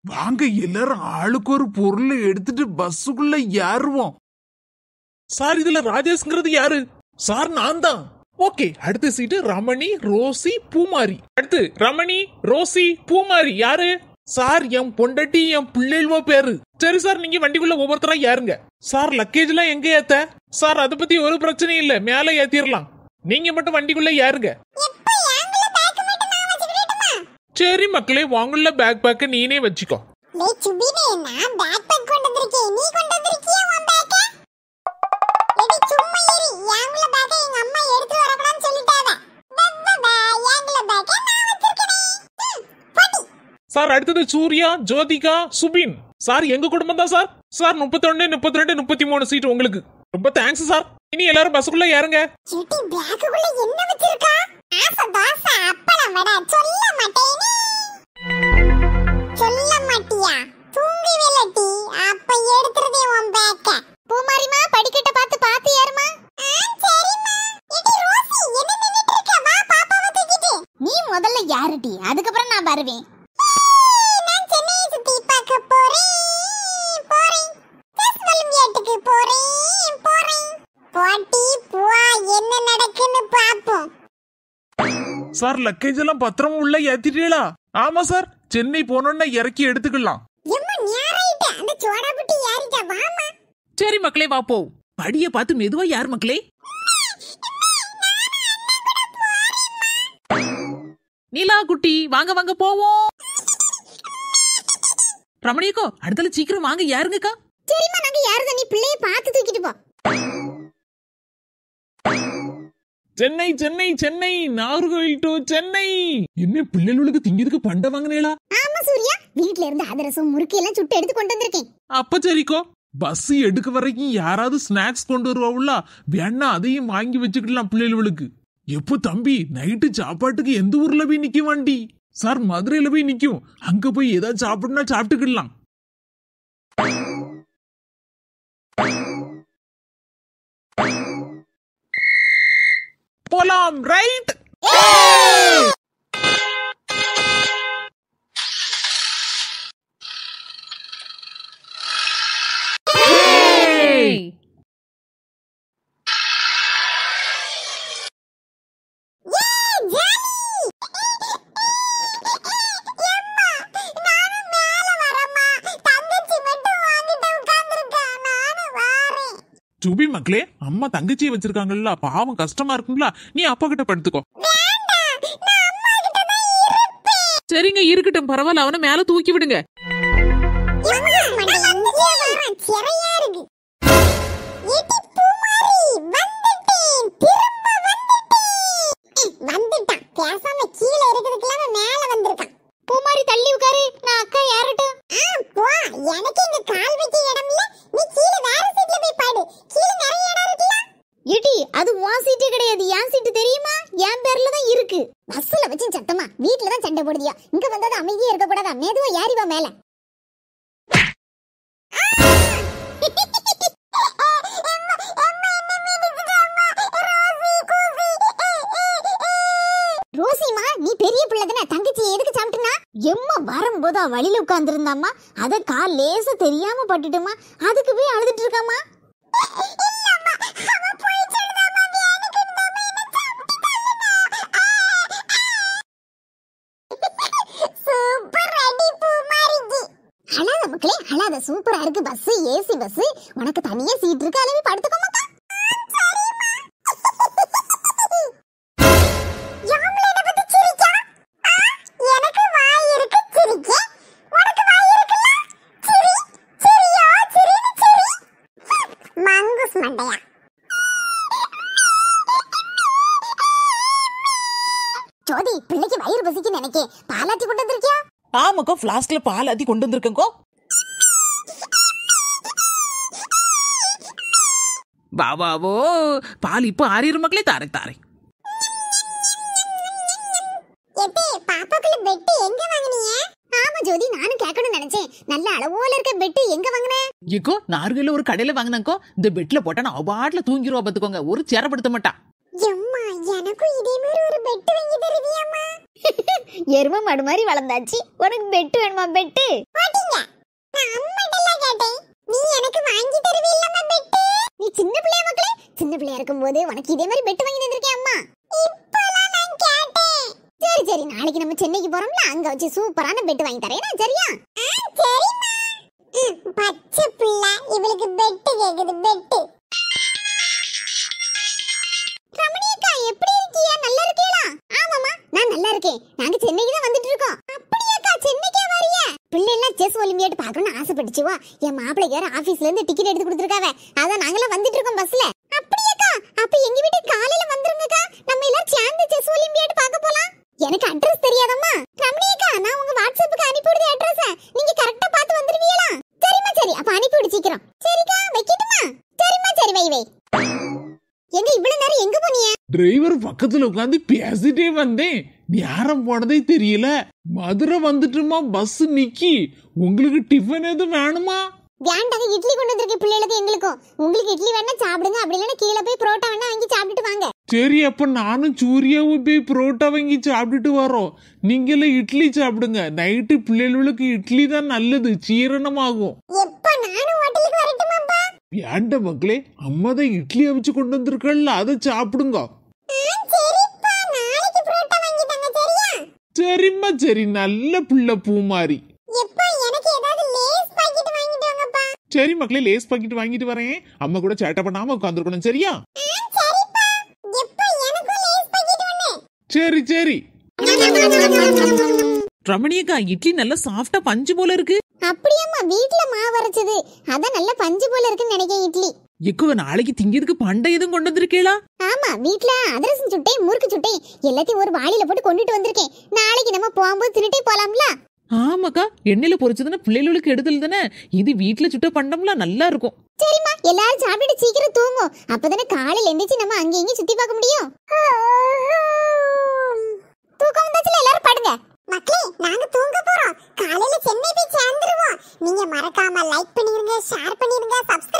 வாங்க எல்லாரும் ஆளுக்கு ஒரு பொருளை எடுத்துட்டு பஸ்ஸுக்குள்ள ஏறுவோம் சார் இதுல ராஜேஷ்ங்கிறது யாரு சார் நான் தான் ஓகே அடுத்த சீட்டு ரமணி ரோசி பூமாரி அடுத்து ரமணி ரோசி பூமாரி யாரு சார் என் பொண்டட்டி என் பிள்ளைகளோ பேரு சரி சார் நீங்க வண்டிக்குள்ள ஒவ்வொருத்தரா ஏறுங்க சார் லக்கேஜ் எல்லாம் எங்க ஏத்த சார் அதை பத்தி ஒரு பிரச்சனையும் இல்ல மேல ஏத்திரலாம் நீங்க மட்டும் வண்டிக்குள்ள ஏறுங்க சரி மக்களே வாங்குள்ள பேக் பேக்க நீனே வச்சுக்கோ லே சுபினே நான் பேக் பேக் கொண்டு வந்திருக்கேன் நீ கொண்டு வந்திருக்கியா உன் பேக்க எடி சும்மா ஏறி யாங்குல பேக்க எங்க அம்மா எடுத்து வரக்கூடாதுன்னு சொல்லிட்டாங்க பப்பா யாங்குல பேக்க நான் வச்சிருக்கேன் போடி சார் அடுத்தது சூர்யா ஜோதிகா சுபின் சார் எங்க குடும்பம் தான் சார் சார் முப்பத்தொன்னு முப்பத்தி ரெண்டு முப்பத்தி மூணு சீட் உங்களுக்கு ரொம்ப தேங்க்ஸ் சார் இனி எல்லாரும் பஸ்ஸுக்குள்ள ஏறுங்க சிட்டி பேக்குக்குள்ள என்ன வச்சிருக்கா ஆசை தோசை அப்பளம் வடை சொல்ல மாட்டேனே சொல்ல மாட்டியா தூங்கி விலட்டி அப்ப எடுத்துறதே உன் பேக்க பூமாரிமா படிக்கட்ட பார்த்து பார்த்து ஏறுமா சரிம்மா எடி ரோசி என்ன நின்னுட்டு இருக்க வா பாப்பாவை தூக்கிட்டு நீ முதல்ல யாருடி அதுக்கப்புறம் நான் வருவேன் நான் சென்னையை சுத்தி பார்க்க போறேன் போறேன் பஸ் ஒலிம்பியாட்டுக்கு போறேன் போறேன் போட்டி புவா என்ன நடக்குன்னு பாப்போம் சார் லக்கேஜ் எல்லாம் பத்திரமா உள்ள ஏத்திட்டீங்களா ஆமா சார் சென்னை போனோம்னா இறக்கி எடுத்துக்கலாம் எம்மா ஞாராயிட்ட அந்த சோடா புட்டி யாரிட்ட வாமா சரி மக்களே வா போ படிய பார்த்து மெதுவா யார் மக்களே நீலா குட்டி வாங்க வாங்க போவோம் ரமணியக்கோ அடுத்தல சீக்கிரம் வாங்க யாருங்கக்கா சரிம்மா நாங்க யாரு நீ பிள்ளைய பார்த்து தூக்கிட்டு போ சென்னை சென்னை சென்னை நாகர்கோவில் டு சென்னை என்ன பிள்ளைகளுக்கு திங்கிறதுக்கு பண்ட வாங்கினேளா ஆமா சூர்யா வீட்ல இருந்து அதிரசம் முறுக்கு எல்லாம் சுட்டு எடுத்து கொண்டு வந்திருக்கேன் அப்ப சரிக்கோ பஸ் எடுக்க வரைக்கும் யாராவது ஸ்நாக்ஸ் கொண்டு வருவாவுல வேணா அதையும் வாங்கி வச்சுக்கலாம் பிள்ளைகளுக்கு எப்போ தம்பி நைட்டு சாப்பாட்டுக்கு எந்த ஊர்ல போய் நிக்க வண்டி சார் மதுரையில போய் நிக்கும் அங்க போய் ஏதாவது சாப்பிடுனா சாப்பிட்டுக்கிடலாம் போலாம் ரைட் நானும் மேல வரமா தங்கச்சி மட்டும் வாங்கிட்டு உட்கார்ந்திருக்கா நானும் வாரேன் சுபி மக்களே அம்மா தங்கச்சியை வச்சிருக்காங்கல்ல பாவம் கஷ்டமா இருக்குங்களா நீ அப்பா கிட்ட படுத்துக்கோ வேண்டாம் நான் அம்மா கிட்ட தான் இருப்பேன் சரிங்க இருக்கட்டும் பரவாயில்ல அவனை மேல தூக்கி விடுங்க எம்மா, மண்டை இங்கே வரேன், சிறையா இருக்கு. எடி பூமாரி, வந்துட்டேன், திரும்ப வந்துட்டேன். ம், வந்துட்டான். பேசாம கீழே இருக்கிறதுக்கெல்லாம் அவன் மேல வந்திருக்கான். பூமாரி தள்ளி உட்காரு நான் அக்கா யாரட்டும் ஆ, போ. எனக்கு இங்க கால் வைக்க இடம் இல்ல. நீ கீழே வேற சீட்ல போய் பாடு. கீழே நிறைய இடம் இருக்குல்ல? ஏடி அது உன் சீட்டே கிடையாது என் சீட்டு தெரியுமா என் பேர்ல தான் இருக்கு பஸ்ல வச்சு சத்தமா வீட்ல தான் சண்டை போடுதியா இங்க வந்தது அமைதியா இருக்க கூடாதா மெதுவா ஏறி வா மேல ரோசிமா நீ பெரிய பிள்ளை தானே தங்கச்சி எதுக்கு சாப்பிட்டுனா எம்மா வரும்போது அவ வழியில உட்கார்ந்துருந்தாம்மா அத கால் லேசா தெரியாம பட்டுட்டுமா அதுக்கு போய் அழுதுட்டு இருக்காமா சூப்பர் அடி பூமாரிக்கு அழாத மக்களே அழாத சூப்பரா இருக்கு பஸ் ஏசி பஸ் உனக்கு தனியா சீட் இருக்கு அதுல போய் படுத்துக்கோ மக்கா யாம்ல என்ன பத்தி சிரிக்கா ஆ, எனக்கு வாய் இருக்கு சிரிக்க உனக்கு வாய் இருக்குல்ல சிரி சிரியா சிரின்னு சிரி மங்குஸ் மண்டையா ஜோதி பிள்ளைக்கு வயிறு பசிக்கு நினைக்கே பாலாத்தி கொண்டு வந்திருக்கியா ஆமாக்கோ பிளாஸ்க்ல பால் ஆத்தி கொண்டு வந்திருக்கேங்கோ பாபாவோ பால் இப்போ ஆறிரு மக்களே தாரேன் தாரேன் எத்தே பாப்பாக்குள்ள பெட்டு எங்க வாங்குனீங்க ஆமா ஜோதி நானும் கேட்கணும்னு நினைச்சேன் நல்ல அளவோல இருக்க பெட்டு எங்க வாங்கின ஏக்கோ நார்கல்ல ஒரு கடையில வாங்கினாக்கோ இந்த பெட்ல போட்டா நான் அவாட்ல தூங்கிடுவா பாத்துக்கோங்க ஒரு சேரப்படுத்த மாட்டா எம்மா எனக்கும் இதே மாதிரி ஒரு பெட் வாங்கி தருவியாம்மா எரும மாடு மாதிரி வளர்ந்தாச்சு உனக்கு பெட்டு வேணுமா பெட்டு பாட்டி நான் அம்மாட்டெல்லாம் கேட்டேன் நீ எனக்கு வாங்கி தருவீல்லம்மா பெட்டு நீ சின்ன பிள்ளையா மக்களே சின்ன பிள்ளையா இருக்கும்போது உனக்கு இதே மாதிரி பெட் வாங்கி தந்திருக்கேன் அம்மா இப்போலாம் நான் கேட்டேன் சரி சரி நாளைக்கு நம்ம சென்னைக்கு போறோம்ல அங்க வச்சு சூப்பரான பெட் வாங்கி தரேன் சரியா ஆ சரிம்மா ம், பச்சை பிள்ளை இவளுக்கு பெட்டு கேக்குது பெட்டு ரமணியக்கா எப்படி இருக்கீங்க நல்லா இருக்கீங்களா ஆமாமா நான் நல்லா இருக்கேன் நாங்க சென்னைக்கு தான் வந்துட்டு இருக்கோம் அப்படியாக்கா சென்னைக்கே வரிய பிள்ளை எல்லாம் செஸ் ஒலிம்பியாட் பார்க்கணும்னு ஆசைப்பட்டுச்சுவா என் மாப்பிள்ளைக்கு வேற ஆபீஸ்ல இருந்து டிக்கெட் எடுத்து கொடுத்துருக்காவ அதான் நாங்களாம் வந்துட்டு இருக்கோம் பஸ்ல அப்படியாக்கா அப்ப எங்க வீட்டுக்கு காலையில வந்துருங்கக்கா நம்ம எல்லாரும் சேர்ந்து செஸ் ஒலிம்பியாட் பார்க்க போலாம் எனக்கு அட்ரஸ் தெரியாதம்மா ரமணியக்கா நான் உங்க வாட்ஸ்அப்புக்கு அனுப்பி விடுற அட்ரஸ் நீங்க கரெக்டா பார்த்து வந்துருவீங்களா சரிம்மா சரி அப்ப அனுப்பி விடு சீக்கிரம் சரிக்கா வைக்கட்டுமா சரிம்மா சரி வை வை எங்க இவ்வளவு நேரம் எங்க போனீங்க டிரைவர் பக்கத்துல உட்காந்து பேசிட்டே வந்தேன் நேரம் போனதே தெரியல மதுரை வந்துட்டுமா பஸ் நிக்கி உங்களுக்கு டிஃபன் எதுவும் வேணுமா வேண்டாங்க இட்லி கொண்டு வந்திருக்கேன் பிள்ளைகளுக்கு எங்களுக்கும் உங்களுக்கு இட்லி வேணா சாப்பிடுங்க அப்படி இல்லைன்னா கீழே போய் புரோட்டா வேணா வாங்கி சாப்பிட்டுட்டு வாங்க சரி அப்ப நானும் சூர்யாவும் போய் புரோட்டா வாங்கி சாப்பிட்டுட்டு வரோம் நீங்களே இட்லி சாப்பிடுங்க நைட்டு பிள்ளைகளுக்கு இட்லி தான் நல்லது சீரணமாகும் எப்ப நானும் ஹோட்டலுக்கு வரட்டுமாப்பா வேண்ட மக்களே அம்மா தான் இட்லி அவிச்சு கொண்டு வந்திருக்கல அதை சாப்பிடுங்க ஆ சரிப்பா நாளைக்கு புரோட்டா வாங்கி தாங்க சரியா சரிம்மா சரி நல்ல பிள்ளை பூமாரி எப்பா எனக்கு ஏதாவது லேஸ் பாக்கெட் வாங்கிட்டு வாங்கப்பா சரி மக்களே லேஸ் பாக்கெட் வாங்கிட்டு வரேன் அம்மா கூட சேட்டை பண்ணாம உட்காந்துருக்கணும் சரியா ஆ சரிப்பா எப்பா எனக்கும் லேஸ் பாக்கெட் ஒண்ணு சரி சரி ரமணியக்கா இட்லி நல்லா சாஃப்டா பஞ்சு போல இருக்கு அப்படியாம்மா வீட்ல மாவு அரைச்சது அதான் நல்ல பஞ்சு போல இருக்குன்னு நினைக்கிறேன் இட்லி எக்கோ நாளைக்கு திங்கிறதுக்கு பண்டை எதுவும் கொண்டு வந்திருக்கீங்களா ஆமா வீட்ல அதிரசம் சுட்டேன் முறுக்கு சுட்டேன் எல்லாத்தையும் ஒரு வாளியில போட்டு கொண்டுட்டு வந்திருக்கேன் நாளைக்கு நம்ம போகும்போது தின்னுட்டே போலாம்ல ஆமாக்கா எண்ணெயில பொரிச்சதுன்னா பிள்ளைகளுக்கு எடுதல் தானே இது வீட்டுல சுட்ட பண்டம்ல நல்லா இருக்கும் சரிம்மா எல்லாரும் சாப்பிட்டுட்டு சீக்கிரம் தூங்கும் அப்பதானே காலையில எந்திரிச்சு நம்ம அங்கேயும் இங்கேயும் சுத்தி பார்க்க முடியும் தூக்கம் வந்தாச்சுல எல்லாரும் படுங்க மக்களே நாங்க தூங்க போறோம் காலையில சென்னை போய் சேர்ந்துருவோம் நீங்க மறக்காம லைக் பண்ணிருங்க ஷேர் பண்ணிருங்க சப்ஸ்கிரைப்